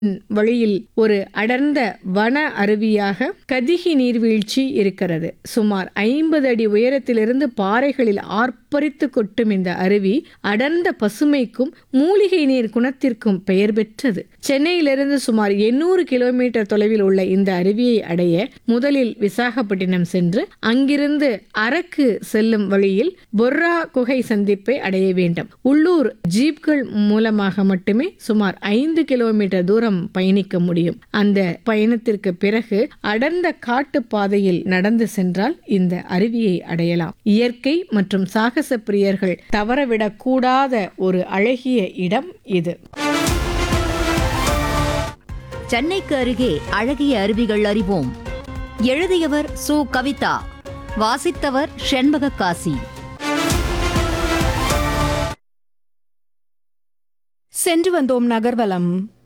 வழியில் ஒரு அடர்ந்த வன அருவியாக கதிகி நீர்வீழ்ச்சி இருக்கிறது சுமார் ஐம்பது அடி உயரத்திலிருந்து பாறைகளில் ஆர்ப்பரித்து கொட்டும் இந்த அருவி அடர்ந்த பசுமைக்கும் மூலிகை நீர் குணத்திற்கும் பெயர் பெற்றது சென்னையிலிருந்து சுமார் எண்ணூறு கிலோமீட்டர் தொலைவில் உள்ள இந்த அருவியை அடைய முதலில் விசாகப்பட்டினம் சென்று அங்கிருந்து அரக்கு செல்லும் வழியில் பொர்ரா குகை சந்திப்பை அடைய வேண்டும் உள்ளூர் ஜீப்கள் மூலமாக மட்டுமே சுமார் ஐந்து கிலோமீட்டர் தூரம் பயணிக்க முடியும் அந்த பயணத்திற்கு பிறகு அடர்ந்த காட்டு பாதையில் நடந்து சென்றால் இந்த அருவியை அடையலாம் இயற்கை மற்றும் சாகச பிரியர்கள் தவறவிடக் கூடாத ஒரு அழகிய இடம் இது சென்னைக்கு அருகே அழகிய அருவிகள் அறிவோம் எழுதியவர் சு கவிதா வாசித்தவர் ஷெண்பக காசி சென்று வந்தோம் நகர்வலம்